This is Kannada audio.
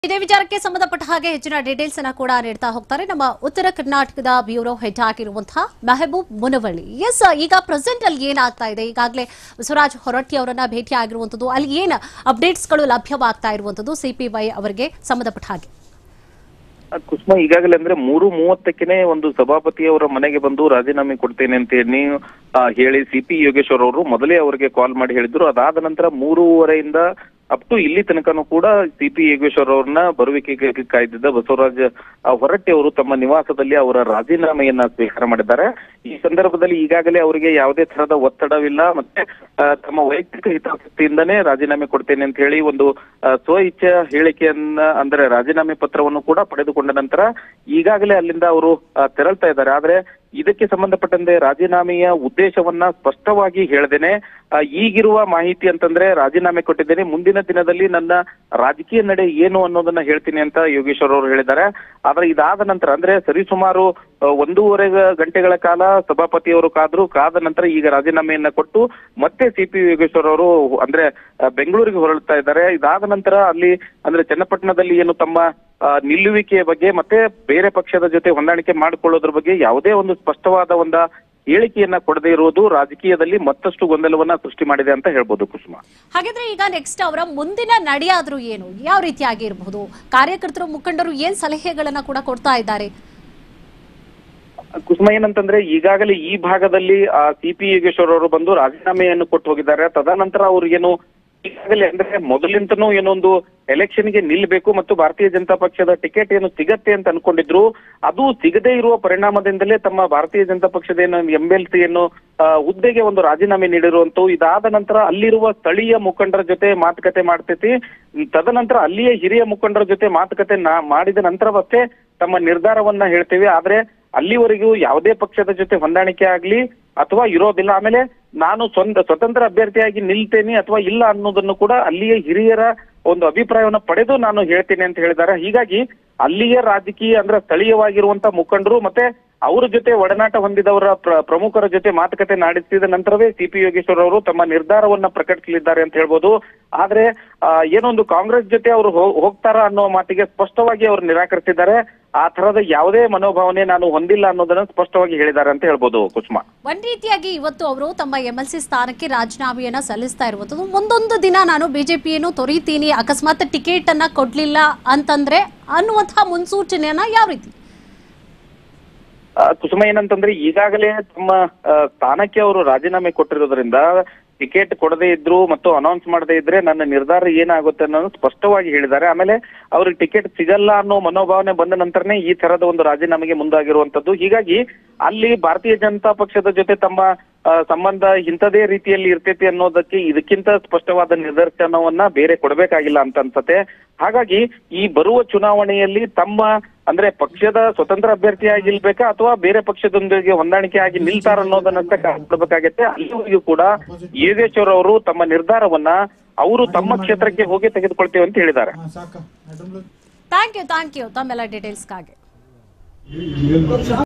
ಇದೇ ವಿಚಾರಕ್ಕೆ ಸಂಬಂಧಪಟ್ಟ ಹಾಗೆ ಹೆಚ್ಚಿನ ಡೀಟೇಲ್ಸ್ ಅನ್ನ ಕೂಡ ನೀಡ್ತಾ ಹೋಗ್ತಾರೆ ನಮ್ಮ ಉತ್ತರ ಕರ್ನಾಟಕದ ಬ್ಯೂರೋ ಹೆಡ್ ಆಗಿರುವಂತಹ ಮೆಹಬೂಬ್ ಮುನವಳ್ಳಿ ಎಸ್ ಈಗ ಪ್ರೆಸೆಂಟ್ ಅಲ್ಲಿ ಏನಾಗ್ತಾ ಇದೆ ಈಗಾಗಲೇ ಬಸವರಾಜ್ ಹೊರಟ್ಟಿ ಅವರನ್ನ ಭೇಟಿ ಆಗಿರುವಂತದ್ದು ಅಲ್ಲಿ ಏನ್ ಅಪ್ಡೇಟ್ಸ್ಗಳು ಲಭ್ಯವಾಗ್ತಾ ಇರುವಂತದ್ದು ಸಿಪಿವೈ ಅವರಿಗೆ ಸಂಬಂಧಪಟ್ಟ ಹಾಗೆ ಆ, ಕುಸುಮ ಈಗಾಗಲೇ ಅಂದ್ರೆ ಮೂರು ಮೂವತ್ತಕ್ಕೇನೆ ಒಂದು ಸಭಾಪತಿಯವರ ಮನೆಗೆ ಬಂದು ರಾಜೀನಾಮೆ ಕೊಡ್ತೇನೆ ಅಂತ ಹೇಳಿ ಆ, ಹೇಳಿ ಸಿ ಪಿ ಯೋಗೇಶ್ವರ್ ಅವರು ಮೊದಲೇ ಅವರಿಗೆ ಕಾಲ್ ಮಾಡಿ ಹೇಳಿದ್ರು ಅದಾದ ನಂತರ ಮೂರುವರೆಯಿಂದ ಅಪ್ ಟು ಇಲ್ಲಿ ತನಕನೂ ಕೂಡ ಸಿ ಪಿ ಯೋಗೇಶ್ವರ್ ಅವ್ರನ್ನ ಬರುವಿಕೆಗೆ ಕಾಯ್ದಿದ್ದ ಬಸವರಾಜ್ ಆ, ಹೊರಟ್ಟಿ ಅವರು ತಮ್ಮ ನಿವಾಸದಲ್ಲಿ ಅವರ ರಾಜೀನಾಮೆಯನ್ನ ಸ್ವೀಕಾರ ಮಾಡಿದ್ದಾರೆ ಈ ಸಂದರ್ಭದಲ್ಲಿ ಈಗಾಗಲೇ ಅವರಿಗೆ ಯಾವುದೇ ತರಹದ ಒತ್ತಡವಿಲ್ಲ ಮತ್ತೆ ಆ, ತಮ್ಮ ವೈಯಕ್ತಿಕ ಹಿತಾಸಕ್ತಿಯಿಂದನೇ ರಾಜೀನಾಮೆ ಕೊಡ್ತೇನೆ ಅಂತ ಹೇಳಿ ಒಂದು ಆ, ಸ್ವ ಇಚ್ಛೆ ಹೇಳಿಕೆಯನ್ನ ಅಂದ್ರೆ ರಾಜೀನಾಮೆ ಪತ್ರವನ್ನು ಕೂಡ ಪಡೆದುಕೊಂಡ ನಂತರ ಈಗಾಗಲೇ ಅಲ್ಲಿಂದ ಅವರು ಆ, ತೆರಳ್ತಾ ಇದ್ದಾರೆ ಆದ್ರೆ ಇದಕ್ಕೆ ಸಂಬಂಧಪಟ್ಟಂತೆ ರಾಜೀನಾಮೆಯ ಉದ್ದೇಶವನ್ನ ಸ್ಪಷ್ಟವಾಗಿ ಹೇಳ್ದೇನೆ ಆ, ಈಗಿರುವ ಮಾಹಿತಿ ಅಂತಂದ್ರೆ ರಾಜೀನಾಮೆ ಕೊಟ್ಟಿದ್ದೇನೆ ಮುಂದಿನ ದಿನದಲ್ಲಿ ನನ್ನ ರಾಜಕೀಯ ನಡೆ ಏನು ಅನ್ನೋದನ್ನ ಹೇಳ್ತೀನಿ ಅಂತ ಯೋಗೇಶ್ವರ್ ಅವರು ಹೇಳಿದ್ದಾರೆ ಆದ್ರೆ ಇದಾದ ನಂತರ ಅಂದ್ರೆ ಸರಿಸುಮಾರು ಆ, ಒಂದೂವರೆ ಗಂಟೆಗಳ ಕಾಲ ಸಭಾಪತಿಯವರು ಕಾದ್ರು ಕಾದ ನಂತರ ಈಗ ರಾಜೀನಾಮೆಯನ್ನ ಕೊಟ್ಟು ಮತ್ತೆ ಸಿ ಪಿ ಯೋಗೇಶ್ವರ್ ಅವರು ಅಂದ್ರೆ ಆ, ಬೆಂಗಳೂರಿಗೆ ಹೊರಡ್ತಾ ಇದ್ದಾರೆ ಇದಾದ ನಂತರ ಅಲ್ಲಿ ಅಂದ್ರೆ ಚನ್ನಪಟ್ಟಣದಲ್ಲಿ ಏನು ತಮ್ಮ ಆ, ನಿಲ್ಲುವಿಕೆಯ ಬಗ್ಗೆ ಮತ್ತೆ ಬೇರೆ ಪಕ್ಷದ ಜೊತೆ ಹೊಂದಾಣಿಕೆ ಮಾಡಿಕೊಳ್ಳೋದ್ರ ಬಗ್ಗೆ ಯಾವುದೇ ಒಂದು ಸ್ಪಷ್ಟವಾದ ಒಂದ ಹೇಳಿಕೆಯನ್ನ ಕೊಡದೇ ಇರುವುದು ರಾಜಕೀಯದಲ್ಲಿ ಮತ್ತಷ್ಟು ಗೊಂದಲವನ್ನ ಸೃಷ್ಟಿ ಮಾಡಿದೆ ಅಂತ ಹೇಳ್ಬೋದು ಕುಸುಮ ಹಾಗಾದ್ರೆ ಈಗ ನೆಕ್ಸ್ಟ್ ಅವರ ಮುಂದಿನ ನಡೆಯಾದ್ರೂ ಏನು ಯಾವ ರೀತಿಯಾಗಿ ಇರಬಹುದು ಕಾರ್ಯಕರ್ತರು ಮುಖಂಡರು ಏನ್ ಸಲಹೆಗಳನ್ನ ಕೂಡ ಕೊಡ್ತಾ ಇದ್ದಾರೆ ಕುಸುಮ ಏನಂತಂದ್ರೆ ಈಗಾಗಲೇ ಈ ಭಾಗದಲ್ಲಿ ಸಿ ಪಿ ಯೋಗೇಶ್ವರ್ ಅವರು ಬಂದು ರಾಜೀನಾಮೆಯನ್ನು ಕೊಟ್ಟು ಹೋಗಿದ್ದಾರೆ ತದನಂತರ ಅವ್ರಿಗೇನು ಈಗಾಗಲೇ ಅಂದ್ರೆ ಮೊದಲಿಂದನೂ ಏನೊಂದು ಎಲೆಕ್ಷನ್ಗೆ ನಿಲ್ಬೇಕು ಮತ್ತು ಭಾರತೀಯ ಜನತಾ ಪಕ್ಷದ ಟಿಕೆಟ್ ಏನು ಸಿಗತ್ತೆ ಅಂತ ಅನ್ಕೊಂಡಿದ್ರು ಅದು ಸಿಗದೇ ಇರುವ ಪರಿಣಾಮದಿಂದಲೇ ತಮ್ಮ ಭಾರತೀಯ ಜನತಾ ಪಕ್ಷದ ಏನು ಎಂ ಎಲ್ ಸಿ ಏನು ಆ, ಹುದ್ದೆಗೆ ಒಂದು ರಾಜೀನಾಮೆ ನೀಡಿರುವಂತವು ಇದಾದ ನಂತರ ಅಲ್ಲಿರುವ ಸ್ಥಳೀಯ ಮುಖಂಡರ ಜೊತೆ ಮಾತುಕತೆ ಮಾಡ್ತೈತಿ ತದನಂತರ ಅಲ್ಲಿಯ ಹಿರಿಯ ಮುಖಂಡರ ಜೊತೆ ಮಾತುಕತೆ ನಾ- ಮಾಡಿದ ನಂತರವಷ್ಟೇ ತಮ್ಮ ನಿರ್ಧಾರವನ್ನ ಹೇಳ್ತೇವೆ ಆದ್ರೆ ಅಲ್ಲಿವರೆಗೂ ಯಾವುದೇ ಪಕ್ಷದ ಜೊತೆ ಹೊಂದಾಣಿಕೆ ಆಗ್ಲಿ ಅಥವಾ ಇರೋದಿಲ್ಲ ಆಮೇಲೆ ನಾನು ಸ್ವಂತ ಸ್ವತಂತ್ರ ಅಭ್ಯರ್ಥಿಯಾಗಿ ನಿಲ್ತೇನೆ ಅಥವಾ ಇಲ್ಲ ಅನ್ನೋದನ್ನು ಕೂಡ ಅಲ್ಲಿಯ ಹಿರಿಯರ ಒಂದು ಅಭಿಪ್ರಾಯವನ್ನು ಪಡೆದು ನಾನು ಹೇಳ್ತೇನೆ ಅಂತ ಹೇಳಿದ್ದಾರೆ ಹೀಗಾಗಿ ಅಲ್ಲಿಯ ರಾಜಕೀಯ ಅಂದ್ರೆ ಸ್ಥಳೀಯವಾಗಿರುವಂತ ಮುಖಂಡರು ಮತ್ತೆ ಅವರ ಜೊತೆ ಒಡನಾಟ ಹೊಂದಿದವರ ಪ್ರ- ಪ್ರಮುಖರ ಜೊತೆ ಮಾತುಕತೆ ನಡೆಸಿದ ನಂತರವೇ ಸಿ ಪಿ ಯೋಗೇಶ್ವರ್ ಅವರು ತಮ್ಮ ನಿರ್ಧಾರವನ್ನ ಪ್ರಕಟಿಸಲಿದ್ದಾರೆ ಅಂತ ಹೇಳ್ಬೋದು ಆದ್ರೆ ಆ, ಏನೊಂದು ಕಾಂಗ್ರೆಸ್ ಜೊತೆ ಅವರು ಹೋಗ್ತಾರ ಅನ್ನೋ ಮಾತಿಗೆ ಸ್ಪಷ್ಟವಾಗಿ ಅವರು ನಿರಾಕರಿಸಿದ್ದಾರೆ ಆ ತರದ ಯಾವುದೇ ಮನೋಭಾವನೆ ನಾನು ಹೊಂದಿಲ್ಲ ಅನ್ನೋದನ್ನ ಸ್ಪಷ್ಟವಾಗಿ ಹೇಳಿದ್ದಾರೆ ಅಂತ ಹೇಳ್ಬೋದು ಕುಸುಮ ಒಂದ್ ರೀತಿಯಾಗಿ ಇವತ್ತು ಅವರು ತಮ್ಮ ಎಂ ಎಲ್ ಸಿ ಸ್ಥಾನಕ್ಕೆ ರಾಜೀನಾಮೆಯನ್ನ ಸಲ್ಲಿಸ್ತಾ ಇರುವಂತದ್ದು ಒಂದೊಂದು ದಿನ ನಾನು ಬಿಜೆಪಿಯನ್ನು ತೊರೀತೀನಿ ಅಕಸ್ಮಾತ್ ಟಿಕೆಟ್ ಅನ್ನ ಕೊಡ್ಲಿಲ್ಲ ಅಂತಂದ್ರೆ ಅನ್ನುವಂತಹ ಮುನ್ಸೂಚನೆಯನ್ನ ಯಾವ ರೀತಿ ಆ, ಕುಸುಮ ಏನಂತಂದ್ರೆ ಈಗಾಗಲೇ ತಮ್ಮ ಆ, ಸ್ಥಾನಕ್ಕೆ ಅವರು ರಾಜೀನಾಮೆ ಕೊಟ್ಟಿರೋದ್ರಿಂದ ಟಿಕೆಟ್ ಕೊಡದೇ ಇದ್ರು ಮತ್ತು ಅನೌನ್ಸ್ ಮಾಡದೇ ಇದ್ರೆ ನನ್ನ ನಿರ್ಧಾರ ಏನಾಗುತ್ತೆ ಅನ್ನೋದು ಸ್ಪಷ್ಟವಾಗಿ ಹೇಳಿದ್ದಾರೆ ಆಮೇಲೆ ಅವ್ರಿಗೆ ಟಿಕೆಟ್ ಸಿಗಲ್ಲ ಅನ್ನೋ ಮನೋಭಾವನೆ ಬಂದ ನಂತರನೇ ಈ ತರದ ಒಂದು ರಾಜೀನಾಮೆಗೆ ಮುಂದಾಗಿರುವಂತದ್ದು ಹೀಗಾಗಿ ಅಲ್ಲಿ ಭಾರತೀಯ ಜನತಾ ಪಕ್ಷದ ಜೊತೆ ತಮ್ಮ ಆ, ಸಂಬಂಧ ಇಂಥದೇ ರೀತಿಯಲ್ಲಿ ಇರ್ತೈತಿ ಅನ್ನೋದಕ್ಕೆ ಇದಕ್ಕಿಂತ ಸ್ಪಷ್ಟವಾದ ನಿದರ್ಶನವನ್ನ ಬೇರೆ ಕೊಡಬೇಕಾಗಿಲ್ಲ ಅಂತ ಅನ್ಸತ್ತೆ ಹಾಗಾಗಿ ಈ ಬರುವ ಚುನಾವಣೆಯಲ್ಲಿ ತಮ್ಮ ಅಂದ್ರೆ ಪಕ್ಷದ ಸ್ವತಂತ್ರ ಅಭ್ಯರ್ಥಿಯಾಗಿ ನಿಲ್ಬೇಕಾ ಅಥವಾ ಬೇರೆ ಪಕ್ಷದೊಂದಿಗೆ ಹೊಂದಾಣಿಕೆ ಆಗಿ ನಿಲ್ತಾರ ಅನ್ನೋದನ್ನಂತ ಕಾಡ್ಬೇಕಾಗತ್ತೆ ಅಲ್ಲಿವರೆಗೂ ಕೂಡ ಯೋಗೇಶ್ವರ್ ಅವರು ತಮ್ಮ ನಿರ್ಧಾರವನ್ನ ಅವರು ತಮ್ಮ ಕ್ಷೇತ್ರಕ್ಕೆ ಹೋಗಿ ತೆಗೆದುಕೊಳ್ತೇವೆ ಅಂತ ಹೇಳಿದ್ದಾರೆ ಹಾ, ಸಾಕ ಥ್ಯಾಂಕ್ ಯು ಥ್ಯಾಂಕ್ ಯು ತಮ್ಮೆಲ್ಲ ಡೀಟೇಲ್ಸ್ಗಾಗಿ